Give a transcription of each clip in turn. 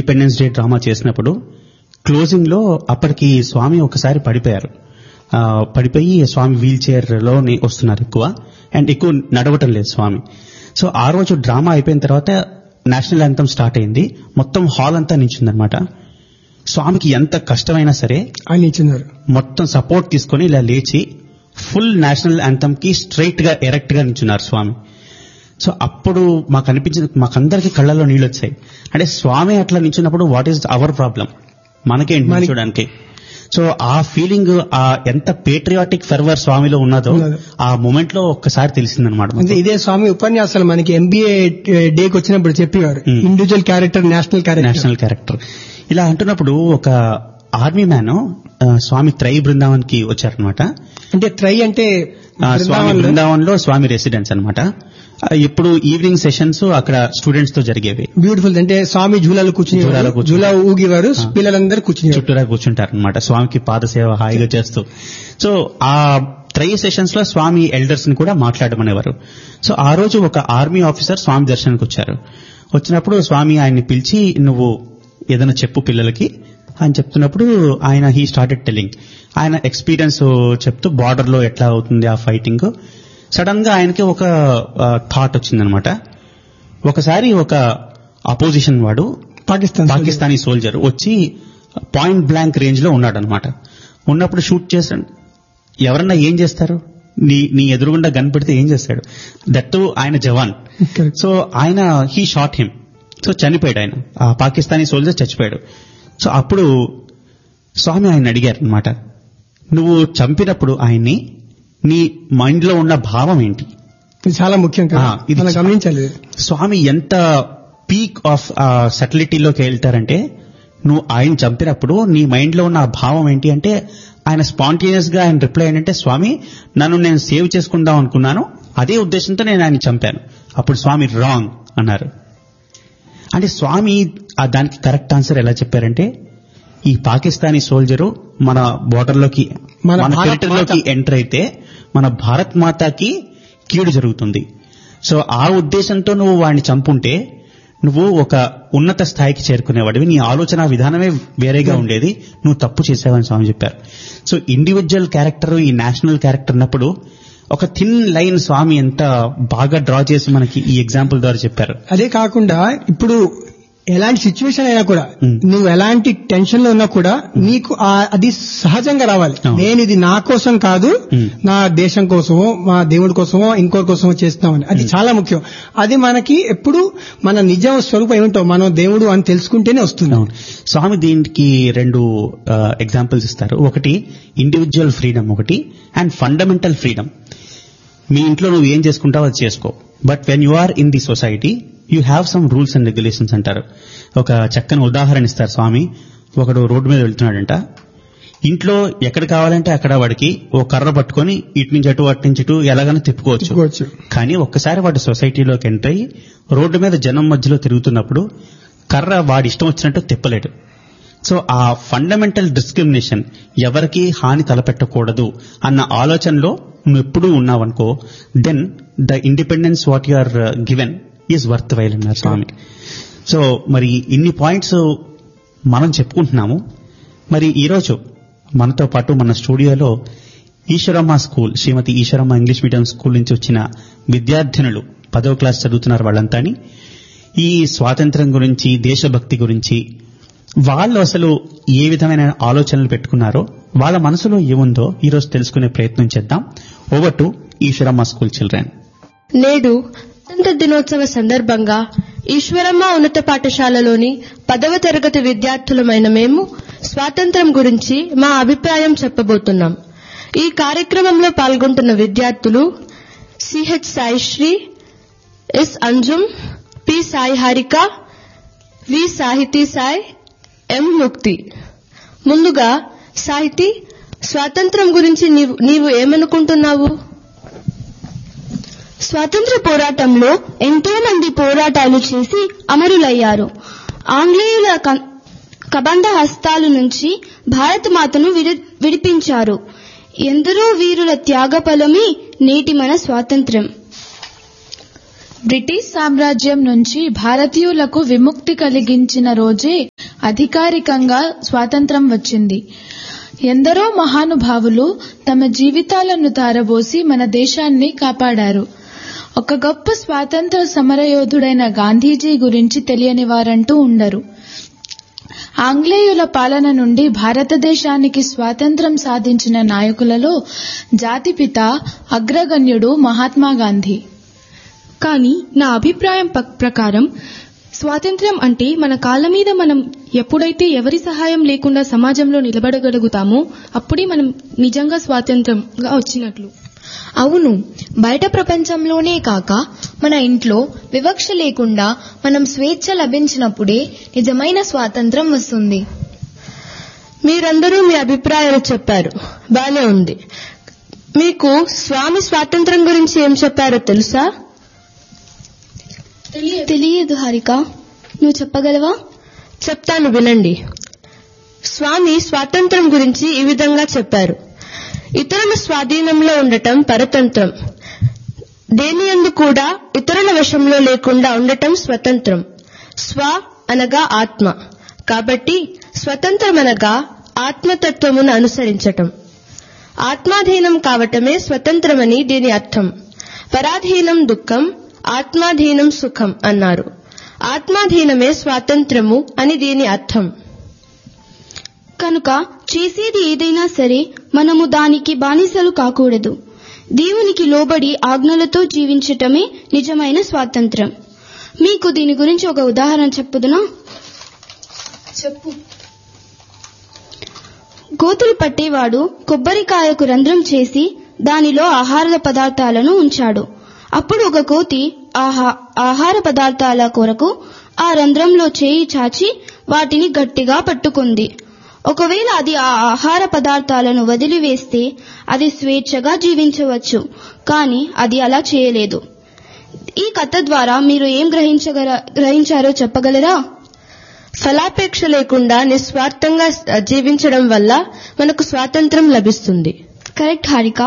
Independence day drama చేసినప్పుడు closing లో అప్పటికి స్వామి ఒకసారి పడిపోయారు ఆ, పడిపోయి స్వామి వీల్ చైర్ లో వస్తున్నారు ఎక్కువ అండ్ ఎక్కువ నడవటం లేదు స్వామి సో ఆ రోజు డ్రామా అయిపోయిన తర్వాత నేషనల్ యాంథమ్ స్టార్ట్ అయింది మొత్తం హాల్ అంతా నించుందనమాట స్వామికి ఎంత కష్టమైనా సరే ఆయన ఇచ్చినారు మొత్తం సపోర్ట్ తీసుకొని ఇలా లేచి ఫుల్ నేషనల్ యాంథమ్ కి స్ట్రైట్ గా ఎరెక్ట్ గా నించున్నారు స్వామి సో అప్పుడు మాకు అనిపించింది మాకందరికి కళ్ళల్లో నీళ్ళు వచ్చాయి అంటే స్వామి అట్లా నించున్నప్పుడు వాట్ ఈస్ అవర్ ప్రాబ్లం మనకేంటి మనకి- నిల్చోడానికి సో ఆ ఫీలింగ్ ఆ ఎంత పేట్రియాటిక్ ఫెర్వర్ స్వామిలో ఉన్నదో ఉన్నదో. ఆ మూమెంట్ లో ఒక్కసారి తెలిసిందనమాట అంటే ఇదే స్వామి ఉపన్యాసాలు మనకి ఎంబీఏ డేకి వచ్చినప్పుడు చెప్పేవారు Hmm. Individual character national character national character ఇలా అంటున్నప్పుడు ఒక ఆర్మీ మ్యాన్ స్వామి త్రై బృందావన్ కి వచ్చారనమాట అంటే ట్రై అంటే ఆ, స్వామి బృందావనంలో బృందావన్ లో స్వామి రెసిడెన్స్ అనమాట ఇప్పుడు ఈవినింగ్ సెషన్స్ అక్కడ స్టూడెంట్స్ తో జరిగేవి బ్యూటిఫుల్ అంటే స్వామి జూలాలు కూర్చుని జూలాలో కూర్చుని- జూలా ఊగేవారు పిల్లలందరూ కూర్చుని చుట్టూరా కూర్చుంటారు అనమాట స్వామికి పాదసేవ హాయిగా చేస్తూ సో ఆ త్రై సెషన్స్ లో స్వామి ఎల్డర్స్ ని కూడా మాట్లాడమనేవారు సో ఆ రోజు ఒక ఆర్మీ ఆఫీసర్ స్వామి దర్శనానికి వచ్చారు వచ్చినప్పుడు స్వామి ఆయన్ని పిలిచి నువ్వు ఏదైనా చెప్పు పిల్లలకి అని చెప్తున్నప్పుడు ఆయన హీ స్టార్టెడ్ టెల్లింగ్ ఆయన ఎక్స్పీరియన్స్ చెప్తూ బార్డర్ లో ఎట్లా అవుతుంది ఆ ఫైటింగ్ సడన్ గా ఆయనకి ఒక థాట్ వచ్చిందనమాట ఒకసారి ఒక అపోజిషన్ వాడు పాకిస్తాన్ పాకిస్తానీ సోల్జర్ వచ్చి పాయింట్ బ్లాంక్ రేంజ్ లో ఉన్నాడు అనమాట ఉన్నప్పుడు షూట్ చేశాడు ఎవరన్నా ఏం చేస్తారు నీ నీ ఎదురుగుండా గన్ పెడితే ఏం చేస్తాడు దట్టు ఆయన జవాన్ Correct. సో ఆయన హీ షాట్ హిమ్ సో చనిపోయాడు ఆయన ఆ పాకిస్తానీ సోల్జర్ చచ్చిపోయాడు సో అప్పుడు స్వామి ఆయన అడిగారు అనమాట నువ్వు చంపినప్పుడు ఆయన్ని నీ మైండ్ లో ఉన్న భావం ఏంటి ఇది చాలా ముఖ్యం కదా ఆ, ఇది మనం చా- గమనించాలి స్వామి ఎంత పీక్ ఆఫ్ సటిలిటీలోకి వెళ్తారంటే నువ్వు ఆయన చంపినప్పుడు నీ మైండ్ లో ఉన్న ఆ భావం ఏంటి అంటే ఆయన స్పాంటేనియస్ గా ఆయన రిప్లై ఏంటంటే స్వామి నన్ను నేను సేవ్ చేసుకుందాం అనుకున్నాను అదే ఉద్దేశంతో నేను ఆయన చంపాను అప్పుడు స్వామి రాంగ్ అన్నారు అంటే స్వామి ఆ దానికి కరెక్ట్ ఆన్సర్ ఎలా చెప్పారంటే ఈ పాకిస్తానీ సోల్జరు మన బోర్డర్ లోకి మన మన భారత్ టెరిటరీలోకి మాత- ఎంటర్ అయితే మన భారత్ మాతాకి కీడు జరుగుతుంది సో ఆ ఉద్దేశంతో నువ్వు వాడిని చంపుంటే నువ్వు ఒక ఉన్నత స్థాయికి చేరుకునేవాడివి నీ ఆలోచన విధానమే వేరేగా ఉండేది నువ్వు తప్పు చేసావని స్వామి చెప్పారు సో ఇండివిజువల్ క్యారెక్టర్ ఈ నేషనల్ క్యారెక్టర్ ఉన్నప్పుడు ఒక థిన్ లైన్ స్వామి ఎంత బాగా డ్రా చేసి మనకి ఈ ఎగ్జాంపుల్ ద్వారా చెప్పారు అదే కాకుండా ఇప్పుడు ఎలాంటి సిచ్యువేషన్ అయినా కూడా Hmm. నువ్వు ఎలాంటి టెన్షన్ లో ఉన్నా కూడా నీకు ఆ- అది సహజంగా రావాలి అవును. నేను ఇది నా కోసం కాదు Hmm. నా దేశం కోసమో మా దేవుడి కోసమో ఇంకోరి కోసమో చేస్తున్నామని అది చాలా ముఖ్యం అది మనకి ఎప్పుడు మన నిజం స్వరూపం ఏమిటో మనం దేవుడు అని తెలుసుకుంటేనే వస్తుంది అవును స్వామి దీనికి రెండు ఎగ్జాంపుల్స్ ఇస్తారు ఒకటి ఇండివిజువల్ ఫ్రీడమ్ ఒకటి అండ్ ఫండమెంటల్ ఫ్రీడమ్ మీ ఇంట్లో నువ్వు ఏం చేసుకుంటావో అది చేసుకో but when you are in the society you have some rules and regulations అంటారు ఒక చక్కని ఉదాహరణ ఇస్తారు స్వామి ఒకడు రోడ్డు మీద వెళ్తున్నాడంట ఇంట్లో ఎక్కడ కావాలంటే అక్కడ వాడికి ఓ కర్ర పట్టుకొని ఇటు నుంచి అటు అటు నుంచి ఇటు ఎలాగైనా తిప్పుకోవచ్చు తిప్పుకోవచ్చు. కానీ ఒక్కసారి వాడు సొసైటీలోకి ఎంటర్ అయ్యి రోడ్డు మీద జనం మధ్యలో తిరుగుతున్నప్పుడు కర్ర వాడి ఇష్టం వచ్చినట్టు తిప్పలేడు సో ఆ ఫండమెంటల్ డిస్క్రిమినేషన్ ఎవరికి హాని తలపెట్టకూడదు అన్న ఆలోచనలో నువ్వు ఎప్పుడూ ఉన్నావనుకో then the independence what you are given is worth while అన్నారు స్వామి సో మరి ఇన్ని పాయింట్స్ మనం చెప్పుకుంటున్నాము మరి ఈరోజు మనతో పాటు మన స్టూడియోలో Eswaramma school Shrimati Eswaramma English medium school నుంచి వచ్చిన విద్యార్థినులు పదవ క్లాస్ చదువుతున్నారు వాళ్ళంతాని ఈ స్వాతంత్రం గురించి దేశభక్తి గురించి వాళ్ళు అసలు ఏ విధమైన ఆలోచనలు పెట్టుకున్నారో వాళ్ళ మనసులో ఏముందో ఈరోజు తెలుసుకునే ప్రయత్నం చేద్దాం over to Eswaramma school children నేడు స్వాతంత్ర దినోత్సవ సందర్భంగా ఈశ్వరమ్మ ఉన్నత పాఠశాలలోని పదవ తరగతి విద్యార్థులమైన మేము స్వాతంత్రం గురించి మా అభిప్రాయం చెప్పబోతున్నాం ఈ కార్యక్రమంలో పాల్గొంటున్న విద్యార్థులు CH Saisri S Anjum P Sai Harika V Sahithi Sai ఎం ముక్తి ముందుగా సాహితీ స్వాతంత్రం గురించి నీవు నీవు ఏమనుకుంటున్నావు స్వాతంత్ర పోరాటంలో ఎంతో మంది పోరాటాలు చేసి అమరులయ్యారు ఆంగ్లేయుల క- కబంధ హస్తాల నుంచి భారత మాతను విడి- విడిపించారు ఎందరో వీరుల త్యాగ ఫలమే నేటి మన స్వాతంత్ర్యం బ్రిటిష్ సామ్రాజ్యం నుంచి భారతీయులకు విముక్తి కలిగించిన రోజే అధికారికంగా స్వాతంత్రం వచ్చింది ఎందరో మహానుభావులు తమ జీవితాలను తారబోసి మన దేశాన్ని కాపాడారు ఒక గొప్ప స్వాతంత్ర సమరయోధుడైన గాంధీజీ గురించి తెలియని వారంటూ ఉండరు ఆంగ్లేయుల పాలన నుండి భారతదేశానికి స్వాతంత్రం సాధించిన నాయకులలో జాతిపిత అగ్రగణ్యుడు మహాత్మా గాంధీ కానీ నా అభిప్రాయం ప- ప్రకారం స్వాతంత్ర్యం అంటే మన కాళ్ళ మీద మనం ఎప్పుడైతే ఎవరి సహాయం లేకుండా సమాజంలో నిలబడగలుగుతామో అప్పుడే మనం నిజంగా స్వాతంత్రంగా వచ్చినట్లు అవును బయట ప్రపంచంలోనే కాక మన ఇంట్లో వివక్ష లేకుండా మనం స్వేచ్ఛ లభించినప్పుడే నిజమైన స్వాతంత్రం వస్తుంది మీరందరూ మీ అభిప్రాయాలు చెప్పారు బానే ఉంది మీకు స్వామి స్వాతంత్రం గురించి ఏం చెప్పారో తెలుసా తెలియదు హారిక నువ్వు చెప్పగలవా చెప్తాను వినండి స్వామి స్వాతంత్రం గురించి ఈ విధంగా చెప్పారు ఇతరుల స్వాధీనంలో ఉండటం పరతంత్రం దేని యందు కూడా ఇతరుల వశంలో లేకుండా ఉండటం స్వతంత్రం స్వ అనగా ఆత్మ కాబట్టి స్వతంత్రం అనగా ఆత్మతత్వమును అనుసరించటం ఆత్మాధీనం కావటమే స్వతంత్రమని దీని అర్థం పరాధీనం దుఃఖం ఆత్మాధీనం సుఖం అన్నారు ఆత్మాధీనమే స్వాతంత్రము అని దీని అర్థం కనుక చేసేది ఏదైనా సరే మనము దానికి బానిసలు కాకూడదు దేవునికి లోబడి ఆజ్ఞలతో జీవించటమే నిజమైన స్వాతంత్రం మీకు దీని గురించి ఒక ఉదాహరణ చెప్పుదునా చెప్పు గోతులు పట్టేవాడు కొబ్బరికాయకు రంధ్రం చేసి దానిలో ఆహార పదార్థాలను ఉంచాడు అప్పుడు ఒక కోతి ఆహా- ఆహార పదార్థాల కొరకు ఆ రంధ్రంలో చేయి చాచి వాటిని గట్టిగా పట్టుకుంది ఒకవేళ అది ఆ ఆహార పదార్థాలను వదిలివేస్తే అది స్వేచ్ఛగా జీవించవచ్చు కానీ అది అలా చేయలేదు ఈ కథ ద్వారా మీరు ఏం గ్రహించగల గ్రహించారో చెప్పగలరా ఫలాపేక్ష లేకుండా నిస్వార్థంగా జీవించడం వల్ల మనకు స్వాతంత్రం లభిస్తుంది కరెక్ట్ హారిక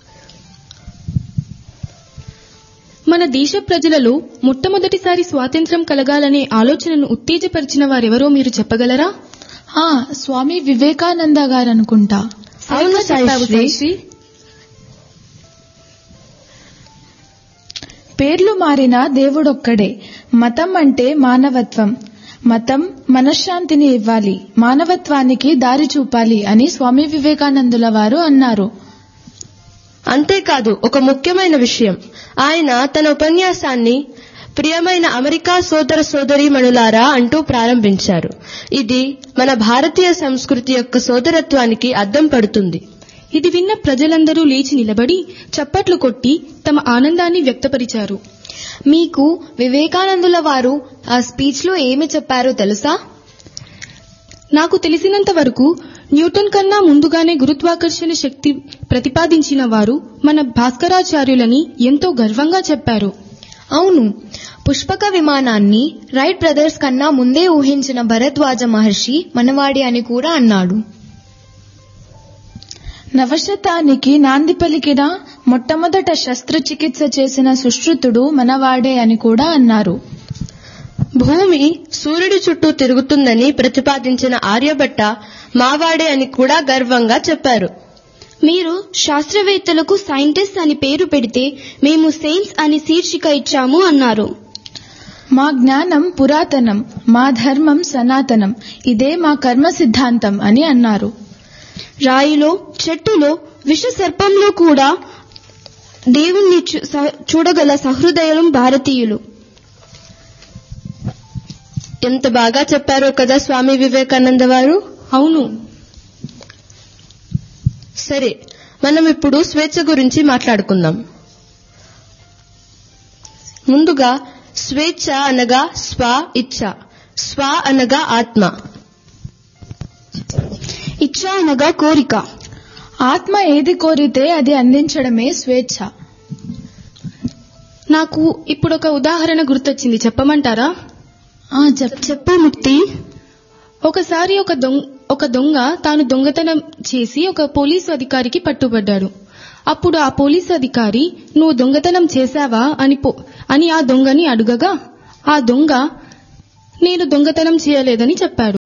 మన దేశ ప్రజలలో మొట్టమొదటిసారి స్వాతంత్ర్యం కలగాలనే ఆలోచనను ఉత్తేజపరిచిన వారెవరో మీరు చెప్పగలరా ఆ స్వామి వివేకానంద గారు అనుకుంటా అవును చెప్పావు సాయిశ్రీ. సాయిశ్రీ. పేర్లు మారిన దేవుడొక్కడే మతం అంటే మానవత్వం మతం మనశ్శాంతిని ఇవ్వాలి మానవత్వానికి దారి చూపాలి అని స్వామి వివేకానందుల వారు అన్నారు అంతేకాదు ఒక ముఖ్యమైన విషయం ఆయన తన ఉపన్యాసాన్ని ప్రియమైన అమెరికా సోదర సోదరీమణులారా అంటూ ప్రారంభించారు ఇది మన భారతీయ సంస్కృతి యొక్క సోదరత్వానికి అద్దం పడుతుంది ఇది విన్న ప్రజలందరూ లేచి నిలబడి చప్పట్లు కొట్టి తమ ఆనందాన్ని వ్యక్తపరిచారు మీకు వివేకానందుల వారు ఆ స్పీచ్ లో ఏమి చెప్పారో తెలుసా నాకు తెలిసినంత వరకు న్యూటన్ కన్నా ముందుగానే గురుత్వాకర్షణ శక్తి ప్రతిపాదించిన వారు మన భాస్కరాచార్యులని ఎంతో గర్వంగా చెప్పారు అవును పుష్పక విమానాన్ని రైట్ బ్రదర్స్ కన్నా ముందే ఊహించిన భరద్వాజ మహర్షి మనవాడి అని కూడా అన్నాడు నవశతానికి నాంది పలికిన మొట్టమొదట శస్త్రచికిత్స చేసిన సుశ్రుతుడు మనవాడే అని కూడా అన్నారు భూమి సూర్యుడి చుట్టూ తిరుగుతుందని ప్రతిపాదించిన ఆర్యభట్ట మావాడే అని కూడా గర్వంగా చెప్పారు మీరు శాస్త్రవేత్తలకు సైంటిస్ట్ అని పేరు పెడితే మేము సెయిన్స్ అని శీర్షిక ఇచ్చాము అన్నారు మా జ్ఞానం పురాతనం మా ధర్మం సనాతనం ఇదే మా కర్మ సిద్ధాంతం అని అన్నారు రాయిలో చెట్టులో విష సర్పంలో కూడా దేవుణ్ణి చూ- స- చూడగల సహృదయం భారతీయులు ఎంత బాగా చెప్పారో కదా స్వామి వివేకానంద వారు అవును సరే మనం ఇప్పుడు స్వేచ్ఛ గురించి మాట్లాడుకుందాం ముందుగా స్వేచ్ఛ అనగా స్వ ఇచ్ఛ స్వ అనగా ఆత్మ ఇచ్చ అనగా కోరిక ఆత్మ ఏది కోరితే అది అందించడమే స్వేచ్ఛ నాకు ఇప్పుడు ఒక ఉదాహరణ గుర్తొచ్చింది చెప్పమంటారా ఆ చెప్ చెప్పు ముక్తి ఒకసారి ఒక దొంగ ఒక దొంగ తాను దొంగతనం చేసి ఒక పోలీసు అధికారికి పట్టుబడ్డాడు అప్పుడు ఆ పోలీసు అధికారి నువ్వు దొంగతనం చేశావా అని పో- అని ఆ దొంగని అడుగగా ఆ దొంగ నేను దొంగతనం చేయలేదని చెప్పాడు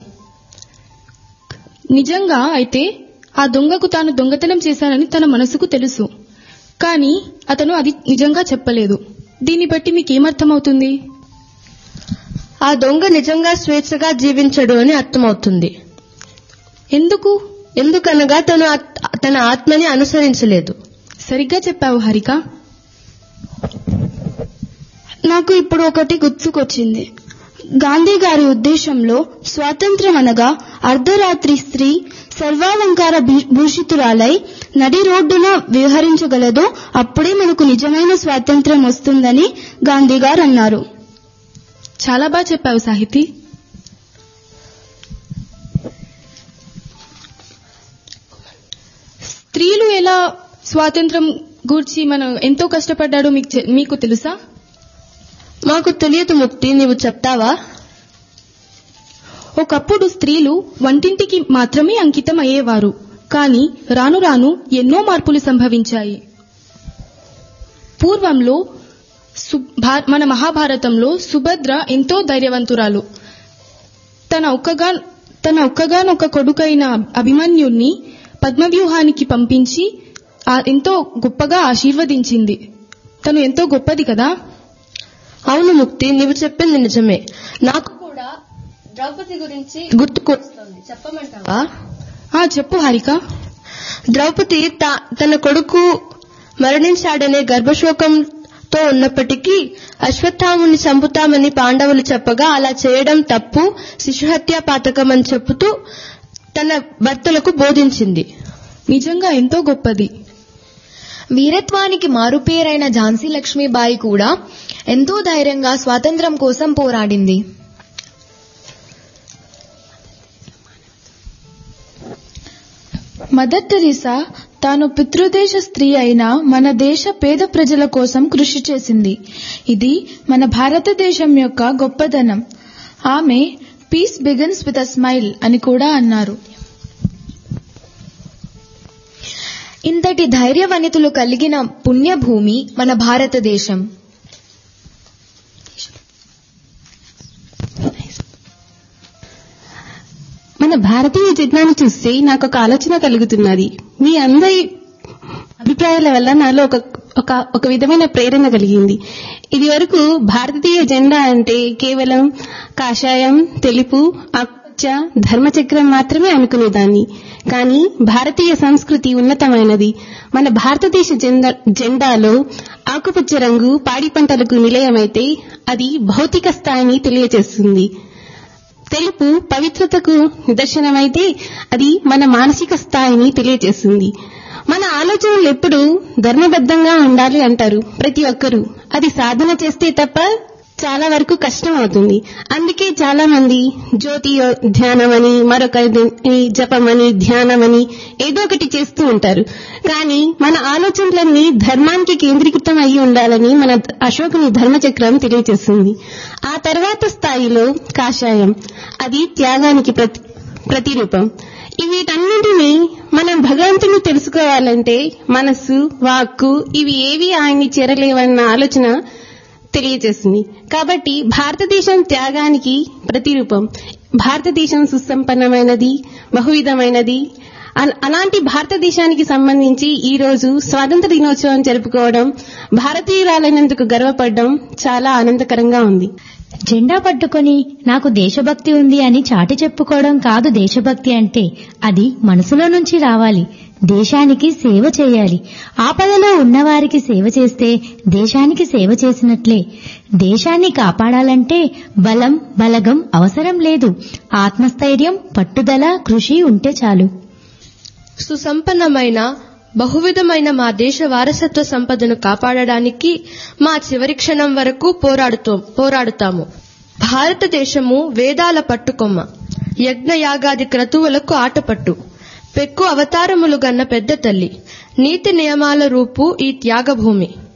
నిజంగా అయితే ఆ దొంగకు తాను దొంగతనం చేశానని తన మనసుకు తెలుసు కానీ అతను అది నిజంగా చెప్పలేదు దీన్ని బట్టి మీకేమర్థమవుతుంది ఆ దొంగ నిజంగా స్వేచ్ఛగా జీవించడు అని అర్థమవుతుంది ఎందుకు ఎందుకనగా తను ఆత్- తన ఆత్మని అనుసరించలేదు సరిగ్గా చెప్పావు హరిక నాకు ఇప్పుడు ఒకటి గుర్తుకొచ్చింది గాంధీ గారి ఉద్దేశంలో స్వాతంత్ర్యం అనగా అర్ధరాత్రి స్త్రీ సర్వాలంకార భీ- భూషితురాలై నడి రోడ్డున విహరించగలదో అప్పుడే మనకు నిజమైన స్వాతంత్ర్యం వస్తుందని గాంధీ గారు అన్నారు చాలా బాగా చెప్పావు సాహితి స్త్రీలు ఎలా స్వాతంత్రం గూర్చి మనం ఎంతో కష్టపడ్డాడో మీకు చె- మీకు తెలుసా మాకు తెలియదు ముక్తి నీవు చెప్తావా ఒకప్పుడు స్త్రీలు వంటింటికి మాత్రమే అంకితం అయ్యేవారు కానీ రాను రాను ఎన్నో మార్పులు సంభవించాయి పూర్వంలో సు- భా- మన మహాభారతంలో సుభద్ర ఎంతో ధైర్యవంతురాలు తన ఒక్కగా తన ఒక్కగానొక్క కొడుకైన అభిమన్యుణ్ణి పద్మవ్యూహానికి పంపించి ఆ- ఎంతో గొప్పగా ఆశీర్వదించింది తను ఎంతో గొప్పది కదా అవును ముక్తి నీవు చెప్పింది నిజమే నాకు కూడా ద్రౌపది గురించి గుర్తుకొస్తుంది చెప్పమంటావా ఆ చెప్పు హారిక ద్రౌపది తా- తన కొడుకు మరణించాడనే గర్భశోకంతో ఉన్నప్పటికీ అశ్వత్థాముని చంపుతామని పాండవులు చెప్పగా అలా చేయడం తప్పు శిశుహత్య పాతకం అని చెబుతూ తన భర్తలకు బోధించింది నిజంగా ఎంతో గొప్పది వీరత్వానికి మారుపేరైన ఝాన్సీ లక్ష్మీబాయి కూడా ఎంతో ధైర్యంగా స్వాతంత్ర్యం కోసం పోరాడింది మదర్ తెరీసా తాను పితృదేశ స్త్రీ అయిన మన దేశ పేద ప్రజల కోసం కృషి చేసింది ఇది మన భారతదేశం యొక్క గొప్పదనం ఆమె peace begins with a smile అని కూడా అన్నారు ఇంతటి ధైర్య వనితులు కలిగిన పుణ్యభూమి మన భారతదేశం మన భారతీయ జెండాను చూస్తే నాకు ఒక ఆలోచన కలుగుతున్నది మీ అందరి అభిప్రాయాల వల్ల నాలో ఒక ఒక ఒక విధమైన ప్రేరణ కలిగింది ఇది వరకు భారతీయ జెండా అంటే కేవలం కాషాయం తెలుపు ఆకుపచ్చ ధర్మచక్రం మాత్రమే అనుకునేదాన్ని కానీ భారతీయ సంస్కృతి ఉన్నతమైనది మన భారతదేశ జెండా జెండాలో ఆకుపచ్చ రంగు పాడి పంటలకు నిలయమైతే అది భౌతిక స్థాయిని తెలియజేస్తుంది తెలుపు పవిత్రతకు నిదర్శనమైతే అది మన మానసిక స్థాయిని తెలియజేస్తుంది మన ఆలోచనలు ఎప్పుడు ధర్మబద్ధంగా ఉండాలి అంటారు ప్రతి ఒక్కరూ అది సాధన చేస్తే తప్ప చాలా వరకు కష్టం అవుతుంది అందుకే చాలా మంది జ్యోతి ధ్యానం అని మరొక జపం అని ధ్యానం అని ఏదో ఒకటి చేస్తూ ఉంటారు కానీ మన ఆలోచనలన్నీ ధర్మానికి కేంద్రీకృతం అయి ఉండాలని మన అశోకుని ధర్మచక్రం తెలియజేస్తుంది ఆ తర్వాత స్థాయిలో కాషాయం అది త్యాగానికి ప్రతి ప్రతిరూపం వీటన్నింటినీ మనం భగవంతుని తెలుసుకోవాలంటే మనస్సు వాక్కు ఇవి ఏవి ఆయన్ని చేరలేవన్న ఆలోచన తెలియజేస్తుంది కాబట్టి భారతదేశం త్యాగానికి ప్రతిరూపం భారతదేశం సుసంపన్నమైనది బహువిధమైనది అల- అలాంటి భారతదేశానికి సంబంధించి ఈ రోజు స్వాతంత్ర దినోత్సవం జరుపుకోవడం భారతీయురాలైనందుకు గర్వపడడం చాలా ఆనందకరంగా ఉంది జెండా పట్టుకొని నాకు దేశభక్తి ఉంది అని చాటి చెప్పుకోవడం కాదు దేశభక్తి అంటే అది మనసులో నుంచి రావాలి దేశానికి సేవ చేయాలి ఆపదలో ఉన్నవారికి సేవ చేస్తే దేశానికి సేవ చేసినట్లే దేశాన్ని కాపాడాలంటే బలం బలగం అవసరం లేదు ఆత్మస్థైర్యం పట్టుదల కృషి ఉంటే చాలు సుసంపన్నమైన బహువిధమైన మా దేశ వారసత్వ సంపదను కాపాడడానికి మా చివరి క్షణం వరకు పోరాడుతో పోరాడుతాము భారతదేశము వేదాల పట్టుకొమ్మ యజ్ఞయాగాది క్రతువులకు ఆటపట్టు పెక్కు అవతారములు గన్న పెద్ద తల్లి నీతి నియమాల రూపు ఈ త్యాగభూమి